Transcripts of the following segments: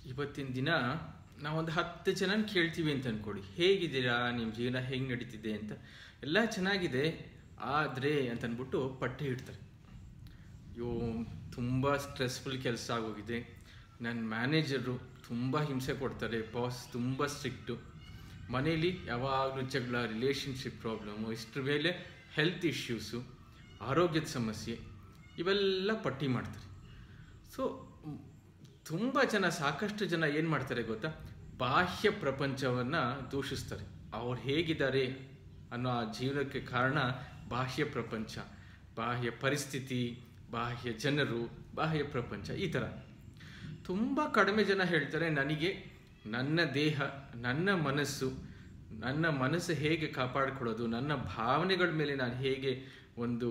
ಇವತ್ತಿನ ದಿನ ನಾವೊಂದು ಹತ್ತು ಜನ ಕೇಳ್ತೀವಿ ಅಂತ ಅನ್ಕೊಳ್ಳಿ ಹೇಗಿದ್ದೀರಾ ನಿಮ್ಮ ಜೀವನ ಹೇಗೆ ನಡೀತಿದೆ ಅಂತ ಎಲ್ಲ ಚೆನ್ನಾಗಿದೆ ಆದರೆ ಅಂತ ಅಂದ್ಬಿಟ್ಟು ಪಟ್ಟಿ ಇಡ್ತಾರೆ ಅಯ್ಯೋ ತುಂಬ ಸ್ಟ್ರೆಸ್ಫುಲ್ ಕೆಲಸ ಆಗೋಗಿದೆ ನನ್ನ ಮ್ಯಾನೇಜರು ತುಂಬ ಹಿಂಸೆ ಕೊಡ್ತಾರೆ ಬಾಸ್ ತುಂಬ ಸ್ಟ್ರಿಕ್ಟು ಮನೇಲಿ ಯಾವಾಗಲೂ ಜಗಳ ರಿಲೇಷನ್ಶಿಪ್ ಪ್ರಾಬ್ಲಮ್ಮು ಇಷ್ಟ್ರ ಮೇಲೆ ಹೆಲ್ತ್ ಇಶ್ಯೂಸು ಆರೋಗ್ಯದ ಸಮಸ್ಯೆ ಇವೆಲ್ಲ ಪಟ್ಟಿ ಮಾಡ್ತಾರೆ ಸೊ ತುಂಬ ಜನ ಸಾಕಷ್ಟು ಜನ ಏನು ಮಾಡ್ತಾರೆ ಗೊತ್ತಾ ಬಾಹ್ಯ ಪ್ರಪಂಚವನ್ನು ದೂಷಿಸ್ತಾರೆ ಅವ್ರು ಹೇಗಿದ್ದಾರೆ ಅನ್ನೋ ಆ ಜೀವನಕ್ಕೆ ಕಾರಣ ಬಾಹ್ಯ ಪ್ರಪಂಚ ಬಾಹ್ಯ ಪರಿಸ್ಥಿತಿ ಬಾಹ್ಯ ಜನರು ಬಾಹ್ಯ ಪ್ರಪಂಚ ಈ ಥರ ತುಂಬ ಕಡಿಮೆ ಜನ ಹೇಳ್ತಾರೆ ನನಗೆ ನನ್ನ ದೇಹ ನನ್ನ ಮನಸ್ಸು ನನ್ನ ಮನಸ್ಸು ಹೇಗೆ ಕಾಪಾಡಿಕೊಳ್ಳೋದು ನನ್ನ ಭಾವನೆಗಳ ಮೇಲೆ ನಾನು ಹೇಗೆ ಒಂದು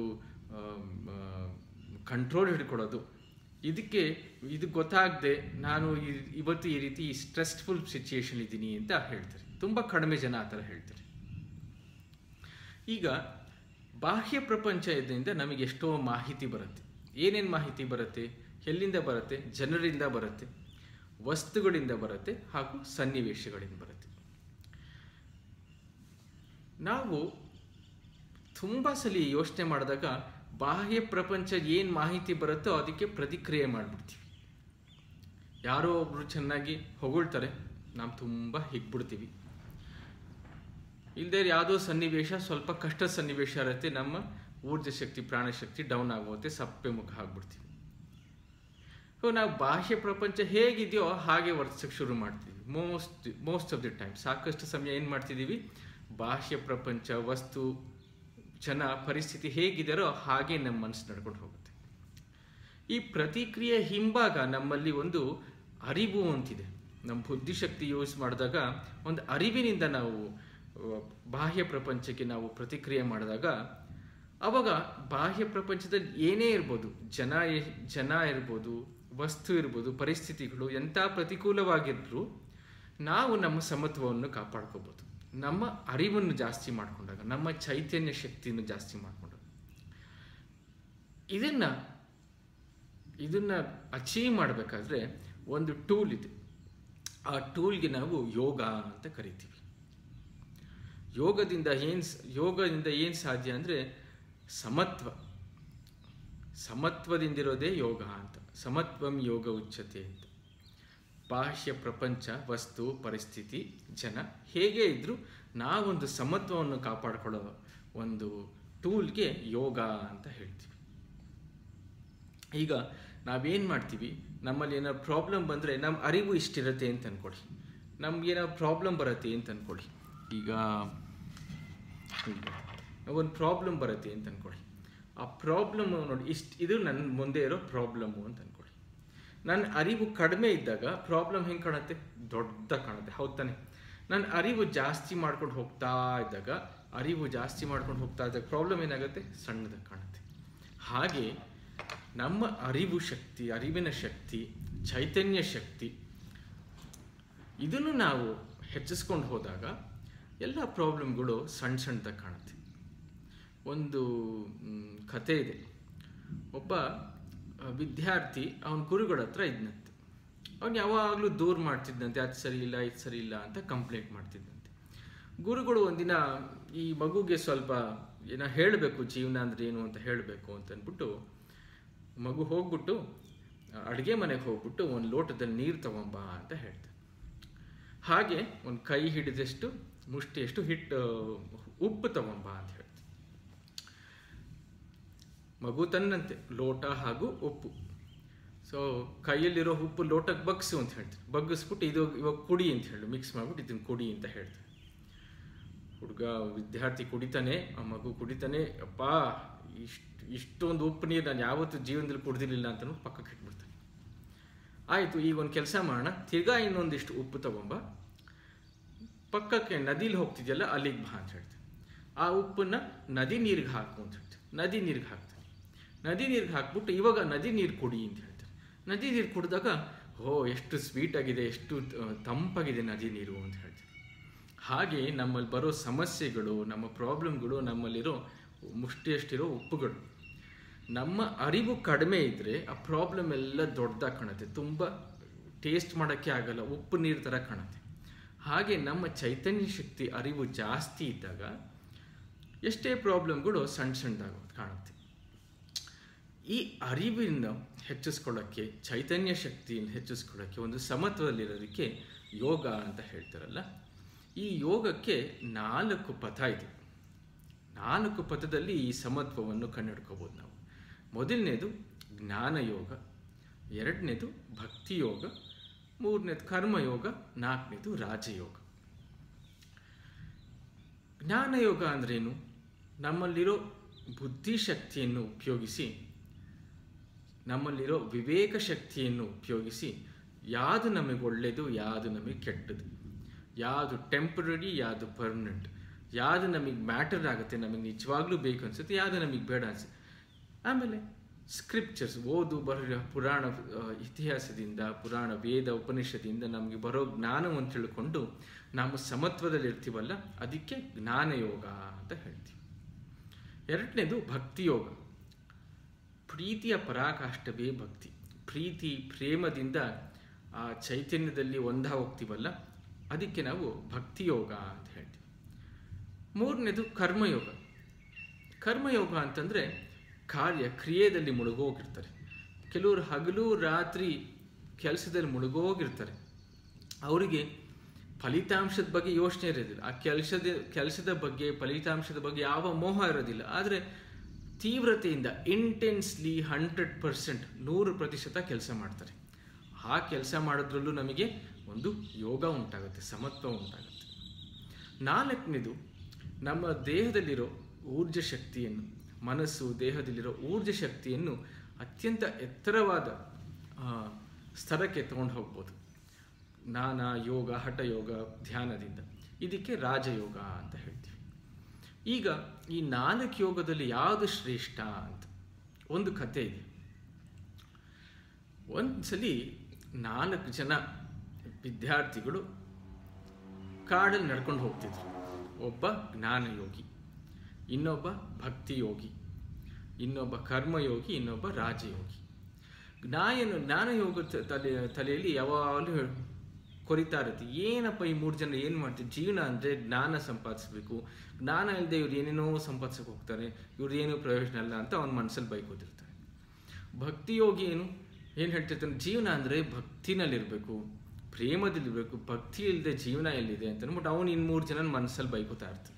ಕಂಟ್ರೋಲ್ ಹಿಡ್ಕೊಳ್ಳೋದು ಇದಕ್ಕೆ ಇದು ಗೊತ್ತಾಗದೆ ನಾನು ಇ- ಇವತ್ತು ಈ ರೀತಿ ಸ್ಟ್ರೆಸ್ಫುಲ್ ಸಿಚುಯೇಷನ್ ಇದ್ದೀನಿ ಅಂತ ಹೇಳ್ತಾರೆ ತುಂಬ ಕಡಿಮೆ ಜನ ಆ ಥರ ಹೇಳ್ತಾರೆ ಈಗ ಬಾಹ್ಯ ಪ್ರಪಂಚದಿಂದ ನಮಗೆ ಎಷ್ಟೋ ಮಾಹಿತಿ ಬರುತ್ತೆ ಏನೇನು ಮಾಹಿತಿ ಬರುತ್ತೆ ಎಲ್ಲಿಂದ ಬರುತ್ತೆ ಜನರಿಂದ ಬರುತ್ತೆ ವಸ್ತುಗಳಿಂದ ಬರುತ್ತೆ ಹಾಗೂ ಸನ್ನಿವೇಶಗಳಿಂದ ಬರುತ್ತೆ ನಾವು ತುಂಬ ಸಲ ಯೋಚನೆ ಮಾಡಿದಾಗ ಬಾಹ್ಯ ಪ್ರಪಂಚ ಏನು ಮಾಹಿತಿ ಬರುತ್ತೋ ಅದಕ್ಕೆ ಪ್ರತಿಕ್ರಿಯೆ ಮಾಡಿಬಿಡ್ತೀವಿ ಯಾರೋ ಒಬ್ರು ಚೆನ್ನಾಗಿ ಹೊಗಳ್ತಾರೆ ನಾವು ತುಂಬ ಹಿಗ್ಬಿಡ್ತೀವಿ ಇಲ್ಲದೆ ಯಾವುದೋ ಸನ್ನಿವೇಶ ಸ್ವಲ್ಪ ಕಷ್ಟ ಸನ್ನಿವೇಶ ಇರುತ್ತೆ ನಮ್ಮ ಊರ್ಜ ಶಕ್ತಿ ಪ್ರಾಣಶಕ್ತಿ ಡೌನ್ ಆಗುತ್ತೆ ಸಪ್ಪೆ ಮುಖ ಆಗ್ಬಿಡ್ತೀವಿ ಸೊ ನಾವು ಬಾಹ್ಯ ಪ್ರಪಂಚ ಹೇಗಿದೆಯೋ ಹಾಗೆ ವರ್ತಿಸಕ್ಕೆ ಶುರು ಮಾಡ್ತೀವಿ most most of the time ಸಾಕಷ್ಟು ಸಮಯ ಏನು ಮಾಡ್ತಿದ್ದೀವಿ ಬಾಹ್ಯ ಪ್ರಪಂಚ ವಸ್ತು ಜನ ಪರಿಸ್ಥಿತಿ ಹೇಗಿದೆಯೋ ಹಾಗೆ ನಮ್ಮ ಮನಸ್ಸು ನಡ್ಕೊಂಡು ಹೋಗುತ್ತೆ ಈ ಪ್ರತಿಕ್ರಿಯೆ ಹಿಂಭಾಗ ನಮ್ಮಲ್ಲಿ ಒಂದು ಅರಿವು ಅಂತಿದೆ ನಮ್ಮ ಬುದ್ಧಿಶಕ್ತಿ ಯೂಸ್ ಮಾಡಿದಾಗ ಒಂದು ಅರಿವಿನಿಂದ ನಾವು ಆ, ಬಾಹ್ಯ ಪ್ರಪಂಚಕ್ಕೆ ನಾವು ಪ್ರತಿಕ್ರಿಯೆ ಮಾಡಿದಾಗ ಅವಾಗ ಬಾಹ್ಯ ಪ್ರಪಂಚದಲ್ಲಿ ಏನೇ ಇರ್ಬೋದು ಜನ ಎ- ಜನ ಇರ್ಬೋದು ವಸ್ತು ಇರ್ಬೋದು ಪರಿಸ್ಥಿತಿಗಳು ಎಂಥ ಪ್ರತಿಕೂಲವಾಗಿದ್ರು ನಾವು ನಮ್ಮ ಸಮತ್ವವನ್ನು ಕಾಪಾಡ್ಕೋಬೋದು ನಮ್ಮ ಅರಿವನ್ನು ಜಾಸ್ತಿ ಮಾಡಿಕೊಂಡಾಗ ನಮ್ಮ ಚೈತನ್ಯ ಶಕ್ತಿಯನ್ನು ಜಾಸ್ತಿ ಮಾಡಿಕೊಂಡಾಗ ಇದನ್ನ ಇದನ್ನ ಅಚೀವ್ ಮಾಡಬೇಕಾದ್ರೆ ಒಂದು ಟೂಲ್ ಇದೆ ಆ ಟೂಲ್ಗೆ ನಾವು ಯೋಗ ಅಂತ ಕರಿತೀವಿ ಯೋಗದಿಂದ ಏನು ಯೋಗದಿಂದ ಏನು ಸಾಧ್ಯ ಅಂದರೆ ಸಮತ್ವ ಸಮತ್ವದಿಂದಿರೋದೇ ಯೋಗ ಅಂತ ಸಮತ್ವಂ ಯೋಗ ಉಚ್ಚತೆ ಅಂತ ಬಾಹ್ಯ ಪ್ರಪಂಚ ವಸ್ತು ಪರಿಸ್ಥಿತಿ ಜನ ಹೇಗೆ ಇದ್ರೂ ನಾವೊಂದು ಸಮತ್ವವನ್ನು ಕಾಪಾಡಿಕೊಳ್ಳೋ ಒಂದು ಟೂಲ್ಗೆ ಯೋಗ ಅಂತ ಹೇಳ್ತೀವಿ ಈಗ ನಾವೇನು ಮಾಡ್ತೀವಿ ನಮ್ಮಲ್ಲಿ ಏನಾದ್ರು ಪ್ರಾಬ್ಲಮ್ ಬಂದರೆ ನಮ್ಮ ಅರಿವು ಇಷ್ಟಿರುತ್ತೆ ಅಂತ ಅಂದ್ಕೊಳ್ಳಿ ನಮ್ಗೇನಾದ್ರು ಪ್ರಾಬ್ಲಮ್ ಬರುತ್ತೆ ಅಂತ ಅಂದ್ಕೊಳ್ಳಿ ಈಗ ಒಂದು ಪ್ರಾಬ್ಲಮ್ ಬರುತ್ತೆ ಅಂತ ಅಂದ್ಕೊಳ್ಳಿ ಆ ಪ್ರಾಬ್ಲಮ್ ನೋಡಿ ಇಷ್ಟು ಇದು ನನ್ನ ಮುಂದೆ ಇರೋ ಪ್ರಾಬ್ಲಮ್ಮು ಅಂತ ಅಂದ್ಕೊಳ್ಳಿ ನನ್ನ ಅರಿವು ಕಡಿಮೆ ಇದ್ದಾಗ ಪ್ರಾಬ್ಲಮ್ ಹೆಂಗೆ ಕಾಣುತ್ತೆ ದೊಡ್ಡ ಕಾಣುತ್ತೆ ಹೌದ್ ತಾನೆ ನನ್ನ ಅರಿವು ಜಾಸ್ತಿ ಮಾಡ್ಕೊಂಡು ಹೋಗ್ತಾ ಇದ್ದಾಗ ಅರಿವು ಜಾಸ್ತಿ ಮಾಡ್ಕೊಂಡು ಹೋಗ್ತಾ ಇದ್ದಾಗ ಪ್ರಾಬ್ಲಮ್ ಏನಾಗುತ್ತೆ ಸಣ್ಣದಾಗಿ ಕಾಣುತ್ತೆ ಹಾಗೆ ನಮ್ಮ ಅರಿವು ಶಕ್ತಿ ಅರಿವಿನ ಶಕ್ತಿ ಚೈತನ್ಯ ಶಕ್ತಿ ಇದನ್ನು ನಾವು ಹೆಚ್ಚಿಸ್ಕೊಂಡು ಹೋದಾಗ ಎಲ್ಲ ಪ್ರಾಬ್ಲಮ್ಗಳು ಸಣ್ಣ ಸಣ್ಣದಾಗಿ ಕಾಣುತ್ತೆ ಒಂದು ಮ್, ಕತೆ ಇದೆ ಒಬ್ಬ ಆ, ವಿದ್ಯಾರ್ಥಿ ಅವನ ಗುರುಗಳ ಹತ್ರ ಇದ್ನಂತೆ ಅವ್ನು ಯಾವಾಗಲೂ ದೂರ ಮಾಡ್ತಿದ್ದಂತೆ ಅದು ಸರಿ ಇಲ್ಲ ಇದು ಸರಿ ಇಲ್ಲ ಅಂತ ಕಂಪ್ಲೇಂಟ್ ಮಾಡ್ತಿದ್ದಂತೆ ಗುರುಗಳು ಒಂದಿನ ಈ ಮಗುಗೆ ಸ್ವಲ್ಪ ಏನೋ ಹೇಳಬೇಕು ಜೀವನ ಅಂದ್ರೆ ಏನು ಅಂತ ಹೇಳಬೇಕು ಅಂತ ಅಂದ್ಬಿಟ್ಟು ಮಗು ಹೋಗ್ಬಿಟ್ಟು ಅಡುಗೆ ಮನೆಗೆ ಹೋಗ್ಬಿಟ್ಟು ಒಂದು ಲೋಟದಲ್ಲಿ ನೀರು ತಗೊಂಬ ಅಂತ ಹೇಳ್ತಾನೆ ಹಾಗೆ ಒಂದು ಕೈ ಹಿಡಿದಷ್ಟು ಮುಷ್ಟಿಯಷ್ಟು ಹಿಟ್ಟು ಉಪ್ಪು ತಗೊಂಬ ಅಂತ ಹೇಳ್ತಾನೆ ಮಗು ತನ್ನಂತೆ ಲೋಟ ಹಾಗೂ ಉಪ್ಪು ಸೊ ಕೈಯಲ್ಲಿರೋ ಉಪ್ಪು ಲೋಟಕ್ಕೆ ಬಗ್ಸು ಅಂತ ಹೇಳ್ತಾರೆ ಬಗ್ಗಿಸ್ಬಿಟ್ಟು ಇದು ಇವಾಗ ಕುಡಿ ಅಂತ ಹೇಳಿ ಮಿಕ್ಸ್ ಮಾಡ್ಬಿಟ್ಟು ಇದನ್ನು ಕುಡಿ ಅಂತ ಹೇಳ್ತಾರೆ ಹುಡುಗ ವಿದ್ಯಾರ್ಥಿ ಕುಡಿತಾನೆ ಆ ಮಗು ಕುಡಿತಾನೆ ಅಪ್ಪ ಇಷ್ಟು ಇಷ್ಟೊಂದು ಉಪ್ಪು ನೀರು ನಾನು ಯಾವತ್ತೂ ಜೀವನದಲ್ಲಿ ಕುಡ್ದಿರ್ಲಿಲ್ಲ ಅಂತ ಪಕ್ಕಕ್ಕೆ ಇಟ್ಬಿಡ್ತಾನೆ ಆಯಿತು ಈಗ ಒಂದು ಕೆಲಸ ಮಾಡೋಣ ತಿರ್ಗಾ ಇನ್ನೊಂದಿಷ್ಟು ಉಪ್ಪು ತಗೊಂಬ ಪಕ್ಕಕ್ಕೆ ನದಿಲಿ ಹೋಗ್ತಿದ್ಯಲ್ಲ ಅಲ್ಲಿಗೆ ಬಾ ಅಂತ ಹೇಳ್ತಾನೆ ಆ ಉಪ್ಪನ್ನ ನದಿ ನೀರಿಗೆ ಹಾಕು ಅಂತ ಹೇಳ್ತಾನೆ ನದಿ ನೀರಿಗೆ ಹಾಕ್ತಾನೆ ನದಿ ನೀರಿಗೆ ಹಾಕ್ಬಿಟ್ಟು ಇವಾಗ ನದಿ ನೀರು ಕುಡಿ ಅಂತ ಹೇಳ್ತಾರೆ ನದಿ ನೀರು ಕುಡಿದಾಗ ಓ ಎಷ್ಟು ಸ್ವೀಟ್ ಆಗಿದೆ ಎಷ್ಟು ಆ, ತಂಪಾಗಿದೆ ನದಿ ನೀರು ಅಂತ ಹೇಳ್ತಾರೆ ಹಾಗೆ ನಮ್ಮಲ್ಲಿ ಬರೋ ಸಮಸ್ಯೆಗಳು ನಮ್ಮ ಪ್ರಾಬ್ಲಮ್ಗಳು ನಮ್ಮಲ್ಲಿರೋ ಮುಷ್ಟಿಯಷ್ಟಿರೋ ಉಪ್ಪುಗಳು ನಮ್ಮ ಅರಿವು ಕಡಿಮೆ ಇದ್ದರೆ ಆ ಪ್ರಾಬ್ಲಮ್ ಎಲ್ಲ ದೊಡ್ಡದಾಗಿ ಕಾಣುತ್ತೆ ತುಂಬ ಟೇಸ್ಟ್ ಮಾಡೋಕ್ಕೆ ಆಗಲ್ಲ ಉಪ್ಪು ನೀರು ಥರ ಕಾಣುತ್ತೆ ಹಾಗೆ ನಮ್ಮ ಚೈತನ್ಯ ಶಕ್ತಿ ಅರಿವು ಜಾಸ್ತಿ ಇದ್ದಾಗ ಎಷ್ಟೇ ಪ್ರಾಬ್ಲಮ್ಗಳು ಸಣ್ಣ ಸಣ್ಣದಾಗೋದು ಕಾಣುತ್ತೆ ಈ ಅರಿವಿನ ಹೆಚ್ಚಿಸ್ಕೊಳ್ಳೋಕ್ಕೆ ಚೈತನ್ಯ ಶಕ್ತಿಯನ್ನು ಹೆಚ್ಚಿಸ್ಕೊಳ್ಳೋಕ್ಕೆ ಒಂದು ಸಮತ್ವದಲ್ಲಿರೋದಕ್ಕೆ ಯೋಗ ಅಂತ ಹೇಳ್ತಾರಲ್ಲ ಈ ಯೋಗಕ್ಕೆ ನಾಲ್ಕು ಪಥ ಇದೆ ನಾಲ್ಕು ಪಥದಲ್ಲಿ ಈ ಸಮತ್ವವನ್ನು ಕಂಡುಹಿಡ್ಕೋಬೋದು ನಾವು ಮೊದಲನೇದು ಜ್ಞಾನಯೋಗ ಎರಡನೇದು ಭಕ್ತಿಯೋಗ ಮೂರನೇದು ಕರ್ಮಯೋಗ ನಾಲ್ಕನೇದು ರಾಜಯೋಗ ಜ್ಞಾನಯೋಗ ಅಂದ್ರೇನು ನಮ್ಮಲ್ಲಿರೋ ಬುದ್ಧಿಶಕ್ತಿಯನ್ನು ಉಪಯೋಗಿಸಿ ನಮ್ಮಲ್ಲಿರೋ ವಿವೇಕ ಶಕ್ತಿಯನ್ನು ಉಪಯೋಗಿಸಿ ಯಾವುದು ನಮಗೆ ಒಳ್ಳೆಯದು ಯಾವುದು ನಮಗೆ ಕೆಟ್ಟದು ಯಾವುದು ಟೆಂಪ್ರರಿ ಯಾವುದು ಪರ್ಮನೆಂಟ್ ಯಾವುದು ನಮಗೆ ಮ್ಯಾಟರ್ ಆಗುತ್ತೆ ನಮಗೆ ನಿಜವಾಗ್ಲೂ ಬೇಕು ಅನ್ಸುತ್ತೆ ಯಾವುದು ನಮಗೆ ಬೇಡ ಅನ್ಸುತ್ತೆ ಆಮೇಲೆ ಸ್ಕ್ರಿಪ್ಚರ್ಸ್ ಓದು ಬರೋ ಪುರಾಣ ಆ, ಇತಿಹಾಸದಿಂದ ಪುರಾಣ ವೇದ ಉಪನಿಷದಿಂದ ನಮಗೆ ಬರೋ ಜ್ಞಾನವನ್ನು ತಿಳ್ಕೊಂಡು ನಾವು ಸಮತ್ವದಲ್ಲಿ ಇರ್ತೀವಲ್ಲ ಅದಕ್ಕೆ ಜ್ಞಾನಯೋಗ ಅಂತ ಹೇಳ್ತೀವಿ ಎರಡನೇದು ಭಕ್ತಿಯೋಗ ಪ್ರೀತಿಯ ಪರಾಕಾಷ್ಠವೇ ಭಕ್ತಿ ಪ್ರೀತಿ ಪ್ರೇಮದಿಂದ ಆ ಚೈತನ್ಯದಲ್ಲಿ ಒಂದ ಹೋಗ್ತೀವಲ್ಲ ಅದಕ್ಕೆ ನಾವು ಭಕ್ತಿಯೋಗ ಅಂತ ಹೇಳ್ತೀವಿ ಮೂರನೇದು ಕರ್ಮಯೋಗ ಕರ್ಮಯೋಗ ಅಂತಂದರೆ ಕಾರ್ಯ ಕ್ರಿಯೆಯಲ್ಲಿ ಮುಳುಗೋಗಿರ್ತಾರೆ ಕೆಲವರು ಹಗಲು ರಾತ್ರಿ ಕೆಲಸದಲ್ಲಿ ಮುಳುಗೋಗಿರ್ತಾರೆ ಅವರಿಗೆ ಫಲಿತಾಂಶದ ಬಗ್ಗೆ ಯೋಚನೆ ಇರೋದಿಲ್ಲ ಆ ಕೆಲಸದ ಕೆಲಸದ ಬಗ್ಗೆ ಫಲಿತಾಂಶದ ಬಗ್ಗೆ ಯಾವ ಮೋಹ ಇರೋದಿಲ್ಲ ಆದರೆ ತೀವ್ರತೆಯಿಂದ ಇಂಟೆನ್ಸ್ಲಿ ಹಂಡ್ರೆಡ್ ಪರ್ಸೆಂಟ್ ನೂರು ಪ್ರತಿಶತ ಕೆಲಸ ಮಾಡ್ತಾರೆ ಆ ಕೆಲಸ ಮಾಡೋದ್ರಲ್ಲೂ ನಮಗೆ ಒಂದು ಯೋಗ ಉಂಟಾಗುತ್ತೆ ಸಮತ್ವ ಉಂಟಾಗುತ್ತೆ ನಾಲ್ಕನೇದು ನಮ್ಮ ದೇಹದಲ್ಲಿರೋ ಊರ್ಜ ಶಕ್ತಿಯನ್ನು ಮನಸ್ಸು ದೇಹದಲ್ಲಿರೋ ಊರ್ಜ ಶಕ್ತಿಯನ್ನು ಅತ್ಯಂತ ಎತ್ತರವಾದ ಆ, ಸ್ತರಕ್ಕೆ ತಗೊಂಡು ಹೋಗ್ಬೋದು ಜ್ಞಾನ ಯೋಗ ಹಠಯೋಗ ಧ್ಯಾನದಿಂದ ಇದಕ್ಕೆ ರಾಜಯೋಗ ಅಂತ ಹೇಳ್ತೀವಿ ಈಗ ಈ ನಾಲ್ಕು ಯೋಗದಲ್ಲಿ ಯಾವುದು ಶ್ರೇಷ್ಠ ಅಂತ ಒಂದು ಕತೆ ಇದೆ ಒಂದ್ಸಲಿ ನಾಲ್ಕು ಜನ ವಿದ್ಯಾರ್ಥಿಗಳು ಕಾಡಲ್ಲಿ ನಡ್ಕೊಂಡು ಹೋಗ್ತಿದ್ರು ಒಬ್ಬ ಜ್ಞಾನಯೋಗಿ ಇನ್ನೊಬ್ಬ ಭಕ್ತಿಯೋಗಿ ಇನ್ನೊಬ್ಬ ಕರ್ಮಯೋಗಿ ಇನ್ನೊಬ್ಬ ರಾಜಯೋಗಿ ಜ್ಞಾಯನು ಜ್ಞಾನಯೋಗ ತ- ತಲೆ ತಲೆಯಲ್ಲಿ ಯಾವಾಗಲೂ ಹೇಳ್- ಕೊರಿತಾ ಇರುತ್ತೆ ಏನಪ್ಪ ಈ ಮೂರು ಜನ ಏನು ಮಾಡ್ತೀವಿ ಜೀವನ ಅಂದರೆ ಜ್ಞಾನ ಸಂಪಾದಿಸ್ಬೇಕು ಜ್ಞಾನ ಇಲ್ಲದೆ ಇವ್ರು ಏನೇನೋ ಸಂಪಾದಿಸಕ್ಕೆ ಹೋಗ್ತಾರೆ ಇವ್ರು ಏನೂ ಪ್ರಯೋಜನ ಇಲ್ಲ ಅಂತ ಅವನ ಮನಸ್ಸಲ್ಲಿ ಬೈಕೋತಿರ್ತಾರೆ ಭಕ್ತಿಯೋಗಿ ಏನು ಏನು ಹೇಳ್ತಿರ್ತಾನೆ ಜೀವನ ಅಂದರೆ ಭಕ್ತಿನಲ್ಲಿರಬೇಕು ಪ್ರೇಮದಲ್ಲಿರಬೇಕು ಭಕ್ತಿ ಇಲ್ಲದೆ ಜೀವನ ಎಲ್ಲಿದೆ ಅಂತ ಅಂದ್ಬಿಟ್ಟು ಅವನು ಇನ್ನು ಮೂರು ಜನ ಮನಸ್ಸಲ್ಲಿ ಬೈಕೋತಾ ಇರ್ತಾನೆ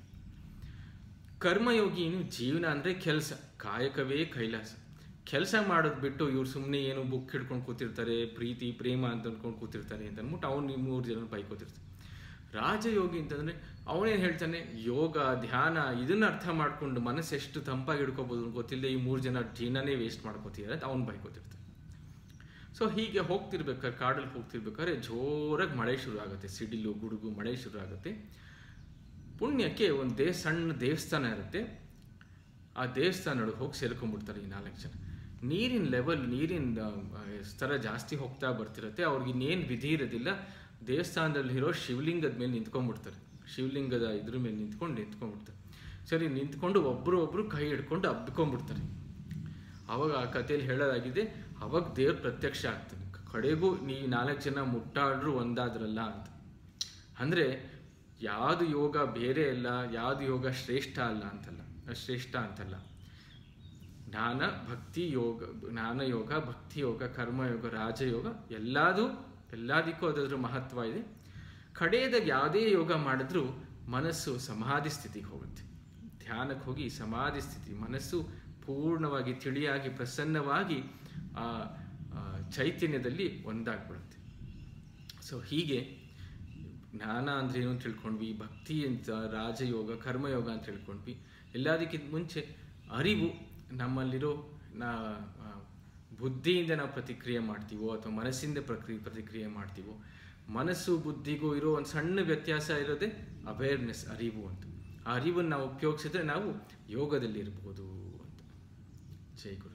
ಕರ್ಮಯೋಗಿ ಏನು ಜೀವನ ಅಂದರೆ ಕೆಲಸ ಕಾಯಕವೇ ಕೈಲಾಸ ಕೆಲಸ ಮಾಡೋದು ಬಿಟ್ಟು ಇವ್ರು ಸುಮ್ಮನೆ ಏನು ಬುಕ್ ಹಿಡ್ಕೊಂಡು ಕೂತಿರ್ತಾರೆ ಪ್ರೀತಿ ಪ್ರೇಮ ಅಂತ ಅಂದ್ಕೊಂಡು ಕೂತಿರ್ತಾರೆ ಅಂತ ಅಂದ್ಬಿಟ್ಟು ಅವ್ನು ಮೂರು ಜನ ಬೈಕೋತಿರ್ತಾರೆ ರಾಜಯೋಗಿ ಅಂತಂದರೆ ಅವನೇನು ಹೇಳ್ತಾನೆ ಯೋಗ ಧ್ಯಾನ ಇದನ್ನ ಅರ್ಥ ಮಾಡ್ಕೊಂಡು ಮನಸ್ಸು ಎಷ್ಟು ತಂಪಾಗಿ ಹಿಡ್ಕೋಬೋದು ಗೊತ್ತಿಲ್ಲದೆ ಈ ಮೂರು ಜನ ಜೀವನನೇ ವೇಸ್ಟ್ ಮಾಡ್ಕೋತಿದ್ದಾರೆ ಅಂತ ಅವ್ನು ಬೈಕೋತಿರ್ತಾನೆ ಸೊ ಹೀಗೆ ಹೋಗ್ತಿರ್ಬೇಕಾದ್ರೆ ಕಾಡಲ್ಲಿ ಹೋಗ್ತಿರ್ಬೇಕಾದ್ರೆ ಜೋರಾಗಿ ಮಳೆ ಶುರು ಆಗುತ್ತೆ ಸಿಡಿಲು ಗುಡುಗು ಮಳೆ ಶುರು ಆಗುತ್ತೆ ಪುಣ್ಯಕ್ಕೆ ಒಂದು ದೇ ಸಣ್ಣ ದೇವಸ್ಥಾನ ಇರುತ್ತೆ ಆ ದೇವಸ್ಥಾನದೊಳಗೆ ಹೋಗಿ ಸೇರ್ಕೊಂಡ್ಬಿಡ್ತಾರೆ ಈ ನಾಲ್ಕು ಜನ ನೀರಿನ ಲೆವೆಲ್ ನೀರಿನ ಆ, ಸ್ತರ ಜಾಸ್ತಿ ಹೋಗ್ತಾ ಬರ್ತಿರುತ್ತೆ ಅವ್ರಿಗೆ ಇನ್ನೇನು ವಿಧಿ ಇರೋದಿಲ್ಲ ದೇವಸ್ಥಾನದಲ್ಲಿರೋ ಶಿವಲಿಂಗದ ಮೇಲೆ ನಿಂತ್ಕೊಂಡ್ಬಿಡ್ತಾರೆ ಶಿವಲಿಂಗದ ಇದ್ರ ಮೇಲೆ ನಿಂತ್ಕೊಂಡು ನಿಂತ್ಕೊಂಡ್ಬಿಡ್ತಾರೆ ಸರಿ ನಿಂತ್ಕೊಂಡು ಒಬ್ಬರು ಒಬ್ಬರು ಕೈ ಹಿಡ್ಕೊಂಡು ಹಬ್ಕೊಂಡ್ಬಿಡ್ತಾರೆ ಅವಾಗ ಆ ಕಥೆಯಲ್ಲಿ ಹೇಳೋದಾಗಿದೆ ಅವಾಗ ದೇವ್ರ ಪ್ರತ್ಯಕ್ಷ ಆಗ್ತದೆ ಕಡೆಗೂ ನೀವು ನಾಲ್ಕು ಜನ ಮುಟ್ಟಾಡ್ರು ಒಂದಾದ್ರಲ್ಲ ಅಂತ ಅಂದರೆ ಯಾವುದು ಯೋಗ ಬೇರೆ ಅಲ್ಲ ಯಾವುದು ಯೋಗ ಶ್ರೇಷ್ಠ ಅಲ್ಲ ಅಂತಲ್ಲ ಶ್ರೇಷ್ಠ ಅಂತಲ್ಲ ಜ್ಞಾನ ಭಕ್ತಿ ಯೋಗ ಜ್ಞಾನ ಯೋಗ ಭಕ್ತಿ ಯೋಗ ಕರ್ಮಯೋಗ ರಾಜಯೋಗ ಎಲ್ಲದೂ ಎಲ್ಲದಕ್ಕೂ ಅದ್ರ ಮಹತ್ವ ಇದೆ ಕಡೆಯದಾಗ ಯಾವುದೇ ಯೋಗ ಮಾಡಿದ್ರೂ ಮನಸ್ಸು ಸಮಾಧಿ ಸ್ಥಿತಿಗೆ ಹೋಗುತ್ತೆ ಧ್ಯಾನಕ್ಕೆ ಹೋಗಿ ಸಮಾಧಿ ಸ್ಥಿತಿ ಮನಸ್ಸು ಪೂರ್ಣವಾಗಿ ತಿಳಿಯಾಗಿ ಪ್ರಸನ್ನವಾಗಿ ಆ ಆ ಚೈತನ್ಯದಲ್ಲಿ ಒಂದಾಗ್ಬಿಡುತ್ತೆ ಸೊ ಹೀಗೆ ಜ್ಞಾನ ಅಂದ್ರೆ ಏನು ಅಂತ ತಿಳ್ಕೊಂಡ್ವಿ ಭಕ್ತಿ ಅಂತ ರಾಜಯೋಗ ಕರ್ಮಯೋಗ ಅಂತ ತಿಳ್ಕೊಂಡ್ವಿ ಎಲ್ಲದಕ್ಕಿಂತ ಮುಂಚೆ ಅರಿವು ನಮ್ಮಲ್ಲಿರೋ ನಾ ಆ, ಬುದ್ಧಿಯಿಂದ ನಾವು ಪ್ರತಿಕ್ರಿಯೆ ಮಾಡ್ತೀವೋ ಅಥವಾ ಮನಸ್ಸಿಂದ ಪ್ರಕ್ರಿಯೆ ಪ್ರತಿಕ್ರಿಯೆ ಮಾಡ್ತೀವೋ ಮನಸ್ಸು ಬುದ್ಧಿಗೂ ಇರೋ ಒಂದು ಸಣ್ಣ ವ್ಯತ್ಯಾಸ ಇರೋದೇ ಅವೇರ್ನೆಸ್ ಅರಿವು ಅಂತ ಆ ಅರಿವನ್ನು ನಾವು ಉಪಯೋಗಿಸಿದ್ರೆ ನಾವು ಯೋಗದಲ್ಲಿ ಇರ್ಬೋದು ಅಂತ ಜೈ ಗುರು